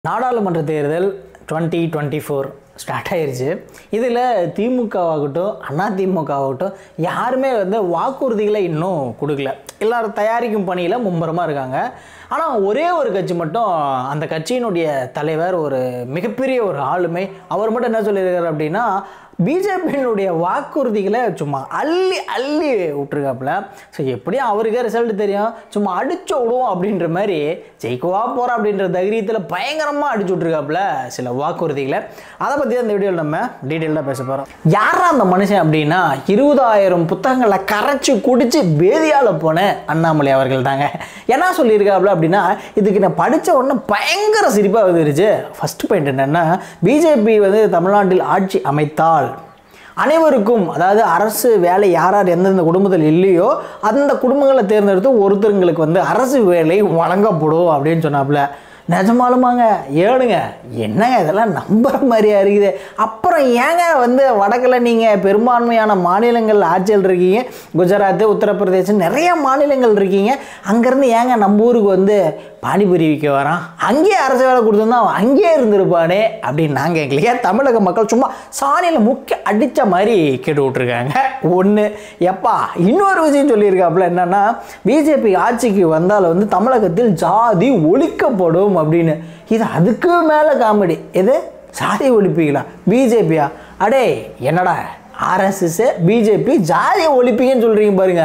நாடாளுமன்ற தேர்தல் twenty twenty four start ஆயிருச்சு இதில் திமுகவாகட்டும் அதிமுகவாகட்டும் யாருமே வந்து வாக்குறுதிகளை இன்னும் கொடுக்கல எல்லாரும் தயாரிக்கும் பணியில் மும்முரமாக இருக்காங்க ஆனால் ஒரே ஒரு கட்சி மட்டும் அந்த கட்சியினுடைய தலைவர் ஒரு மிகப்பெரிய ஒரு ஆளுமை அவர் மட்டும் என்ன சொல்லியிருக்காரு அப்படின்னா பிஜேபியினுடைய வாக்குறுதிகளை சும்மா அள்ளி அள்ளி விட்டுருக்காப்புல ஸோ எப்படியும் அவருக்கே ரிசல்ட் தெரியும் சும்மா அடிச்சு விடுவோம் அப்படின்ற மாதிரி ஜெயிக்கவா போகிறோம் அப்படின்ற தைரியத்தில் பயங்கரமாக அடிச்சு விட்ருக்காப்புல சில வாக்குறுதிகளை அதை பற்றி அந்த வீடியோவில் நம்ம டீட்டெயிலாக பேச போகிறோம் யாரா அந்த மனுஷன் அப்படின்னா இருபதாயிரம் புத்தகங்களை கரைச்சி குடிச்சு பேதியால் போன அண்ணாமலை அவர்கள் தாங்க என்ன சொல்லியிருக்காப்புல அப்படின்னா இதுக்கு நான் படித்த உடனே பயங்கர சிரிப்பாக வந்துருச்சு ஃபர்ஸ்ட் பாயிண்ட் என்னென்னா பிஜேபி வந்து தமிழ்நாட்டில் ஆட்சி அமைத்தால் அனைவருக்கும் அதாவது அரசு வேலை யார் யார் எந்தெந்த குடும்பத்தில் இல்லையோ அந்த குடும்பங்களை தேர்ந்தெடுத்து ஒருத்தருங்களுக்கு வந்து அரசு வேலை வழங்கப்படும் அப்படின்னு சொன்னாப்புல நிஜமாலுமாங்க ஏழுங்க என்னங்க இதெல்லாம் நம்புற மாதிரியா இருக்குது அப்புறம் ஏங்க வந்து வடக்கில் நீங்கள் பெரும்பான்மையான மாநிலங்கள் ஆட்சியில் இருக்கீங்க குஜராத் உத்தரப்பிரதேசம் நிறைய மாநிலங்கள் இருக்கீங்க அங்கேருந்து ஏங்க நம்ம ஊருக்கு வந்து பானிபூரி விற்க வரான் அங்கேயே அரசு வேலை கொடுத்துருந்தா அவன் அங்கேயே இருந்திருப்பானே அப்படின்னு நான் கேட்கலையே தமிழக மக்கள் சும்மா சாணியில் முக்கிய அடித்த மாதிரி கேட்டு விட்ருக்காங்க ஒன்று எப்பா இன்னொரு விஷயம் சொல்லியிருக்காப்புல என்னன்னா பிஜேபி ஆட்சிக்கு வந்தால் வந்து தமிழகத்தில் ஜாதி ஒழிக்கப்படும் அப்படின்னு இது அதுக்கு மேலே காமெடி எது சாதி ஒழிப்பீங்களா பிஜேபியா அடே என்னடா ஆர்எஸ்எஸ் பிஜேபி ஜாதியை ஒழிப்பீங்கன்னு சொல்கிறீங்க பாருங்க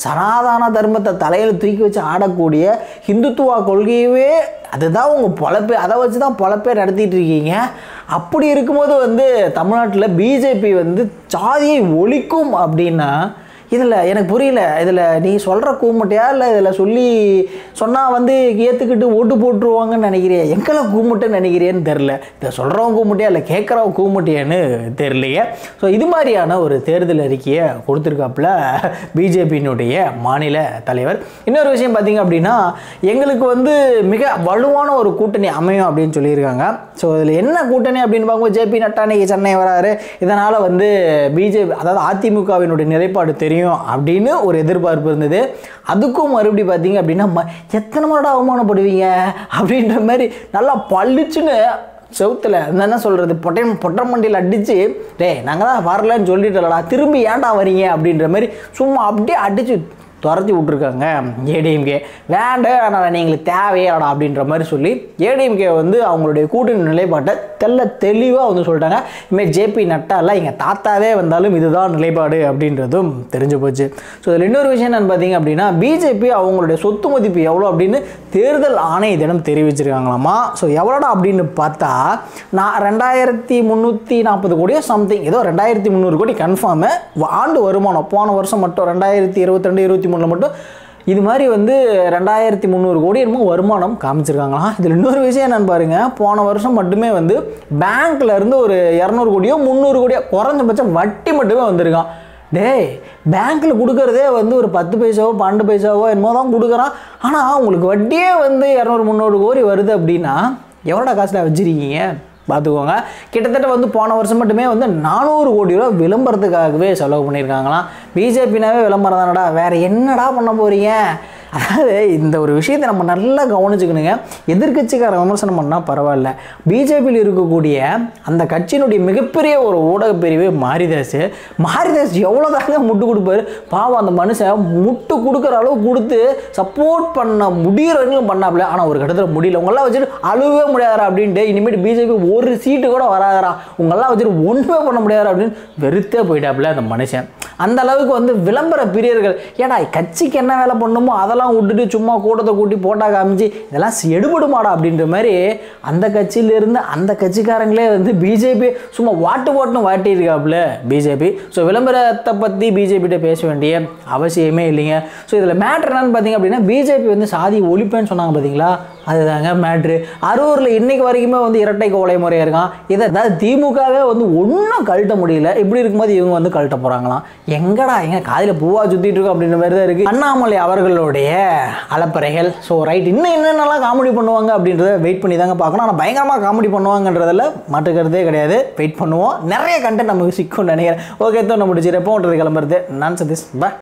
சனாதன தர்மத்தை தலையில் தூக்கி வச்சு ஆடக்கூடிய ஹிந்துத்துவா கொள்கையவே அதுதான் உங்கள் பொழப்பே அதை வச்சு தான் பொழப்பே நடத்திட்டு இருக்கீங்க அப்படி இருக்கும்போது வந்து தமிழ்நாட்டில் பிஜேபி வந்து ஜாதியை ஒழிக்கும் அப்படின்னா இதில் எனக்கு புரியல இதில் நீ சொல்கிற கூமுட்டையா இல்லை இதில் சொல்லி சொன்னால் வந்து ஏற்றுக்கிட்டு ஓட்டு போட்டுருவாங்கன்னு நினைக்கிறியா எங்களை கூமுட்டைன்னு நினைக்கிறியேன்னு தெரில இதை சொல்கிறவங்க கூமுட்டையா இல்லை கேட்குறவங்க கூமுட்டையான்னு தெரியலையே ஸோ இது மாதிரியான ஒரு தேர்தல் அறிக்கையை கொடுத்துருக்காப்புல பிஜேபியினுடைய மாநில தலைவர் இன்னொரு விஷயம் பார்த்தீங்க அப்படின்னா எங்களுக்கு வந்து மிக வலுவான ஒரு கூட்டணி அமையும் அப்படின்னு சொல்லியிருக்காங்க ஸோ இதில் என்ன கூட்டணி அப்படின்னு பார்க்கும்போது ஜேபி நட்டா இன்னைக்கு சென்னை வராரு இதனால் வந்து பிஜேபி அதாவது அதிமுகவினுடைய நிலைப்பாடு தெரியும் அப்படின்னு ஒரு எதிர்பார்ப்பு இருந்தது அதுக்கும் மறுபடியும் பார்த்தீங்க அப்படின்னா ம- எத்தனை முறை அவமானப்படுவீங்க அப்படின்ற மாதிரி நல்லா பளிச்சுன்னு செவுத்தில் என்ன சொல்கிறது பொட்டை பொட்டை மண்டியில் அடித்து டேய் நாங்கள் தான் வரலன்னு சொல்லிட்டலடா திரும்பி ஏன்டா வரீங்க அப்படின்ற மாதிரி சும்மா அப்படியே அடித்து துரத்தி விட்ருக்காங்க ஏடிஎம்கே வேண்டாம் ஆனால் நீங்களுக்கு தேவையாடா அப்படின்ற மாதிரி சொல்லி ஏடிஎம்கே வந்து அவங்களுடைய கூட்டணி நிலைப்பாட்டை தெல்ல தெளிவாக வந்து சொல்லிட்டாங்க இனிமேல் ஜேபி நட்டால எங்கள் தாத்தாவே வந்தாலும் இதுதான் நிலைப்பாடு அப்படின்றதும் தெரிஞ்சு போச்சு ஸோ இதில் இன்னொரு விஷயம் என்னன்னு பார்த்தீங்க அப்படின்னா பிஜேபி அவங்களுடைய சொத்து மதிப்பு எவ்வளோ அப்படின்னு தேர்தல் ஆணைய தினம் தெரிவிச்சிருக்காங்களாமா ஸோ எவ்வளோடா அப்படின்னு பார்த்தா நான் ரெண்டாயிரத்தி முந்நூற்றி நாற்பது கோடியோ சம்திங் ஏதோ ரெண்டாயிரத்தி முந்நூறு கோடி கன்ஃபார்மு ஆண்டு வருமானம் போன வருஷம் மட்டும் ரெண்டாயிரத்தி இருபத்தி ரெண்டு இருபத்தி மூணில் மட்டும் இது மாதிரி வந்து ரெண்டாயிரத்தி முந்நூறு கோடி என்னமோ வருமானம் காமிச்சிருக்காங்களாம் இதில் இன்னொரு விஷயம் என்னன்னு பாருங்க போன வருஷம் மட்டுமே வந்து பேங்க்ல இருந்து ஒரு இரநூறு கோடியோ முந்நூறு கோடியோ குறைஞ்சபட்சம் வட்டி மட்டுமே வந்திருக்கான் டேய் பேங்க்கில் கொடுக்கறதே வந்து ஒரு பத்து பைசாவோ பன்னெண்டு பைசாவோ என்னமோ தான் கொடுக்குறான் ஆனால் உங்களுக்கு வட்டியே வந்து இரநூறு முந்நூறு கோடி வருது அப்படின்னா எவ்வளோடா காசில் வச்சுருக்கீங்க பார்த்துக்கோங்க கிட்டத்தட்ட வந்து போன வருஷம் மட்டுமே வந்து நானூறு கோடி ரூபா விளம்பரத்துக்காகவே செலவு பண்ணியிருக்காங்களாம் பிஜேபினாவே விளம்பரம் தானடா வேறு என்னடா பண்ண போகிறீங்க அதாவது இந்த ஒரு விஷயத்தை நம்ம நல்லா கவனிச்சுக்கணுங்க எதிர்க்கட்சிக்கார விமர்சனம் பண்ணால் பரவாயில்ல பிஜேபியில் இருக்கக்கூடிய அந்த கட்சியினுடைய மிகப்பெரிய ஒரு ஊடகப் பிரிவு மாரிதாஸ் மாரிதாஸ் எவ்வளோ தாங்க முட்டு கொடுப்பாரு பாவம் அந்த மனுஷன் முட்டு கொடுக்குற அளவு கொடுத்து சப்போர்ட் பண்ண முடிகிற வரைக்கும் பண்ணாப்புல ஆனால் ஒரு கட்டத்தில் முடியல உங்களாம் வச்சுட்டு அழுவே முடியாதா அப்படின்ட்டு இனிமேட்டு பிஜேபி ஒரு சீட்டு கூட வராதரா உங்களாம் வச்சுட்டு ஒன்றுமே பண்ண முடியாதா அப்படின்னு வெறுத்தே போயிட்டாப்புல அந்த மனுஷன் அந்த அளவுக்கு வந்து விளம்பர பிரியர்கள் ஏடா கட்சிக்கு என்ன வேலை பண்ணுமோ அதெல்லாம் விட்டுட்டு சும்மா கூட்டத்தை கூட்டி போட்டா காமிச்சு இதெல்லாம் எடுபடுமாடா அப்படின்ற மாதிரி அந்த கட்சியிலேருந்து அந்த கட்சிக்காரங்களே வந்து பிஜேபி சும்மா வாட்டு போட்டுன்னு வாட்டியிருக்காப்புல பிஜேபி ஸோ விளம்பரத்தை பற்றி பிஜேபிகிட்ட பேச வேண்டிய அவசியமே இல்லைங்க ஸோ இதில் மேட்ரு என்னன்னு பார்த்தீங்க அப்படின்னா பிஜேபி வந்து சாதி ஒழிப்பேன்னு சொன்னாங்க பார்த்தீங்களா அதுதாங்க மேட்ரு அரூரில் இன்னைக்கு வரைக்குமே வந்து இரட்டை கோலை முறையாக இருக்கான் இதை அதாவது திமுகவே வந்து ஒன்றும் கழட்ட முடியல இப்படி இருக்கும்போது இவங்க வந்து கழட்ட போகிறாங்களாம் எங்கடா எங்க காதில் பூவா சுற்றிட்டு இருக்கோம் அப்படின்ற மாதிரி தான் இருக்குது அண்ணாமலை அவர்களுடைய அலப்பறைகள் ஸோ ரைட் இன்னும் என்னென்னலாம் காமெடி பண்ணுவாங்க அப்படின்றத வெயிட் பண்ணி தாங்க பார்க்கணும் ஆனால் பயங்கரமாக காமெடி பண்ணுவாங்கன்றதில் மாட்டுக்கிறதே கிடையாது வெயிட் பண்ணுவோம் நிறைய கண்டென்ட் நமக்கு சிக்கும்னு நினைக்கிறேன் ஓகே தான் நம்ம முடிச்சு எப்போ கிளம்புறது நான் சதீஷ் பா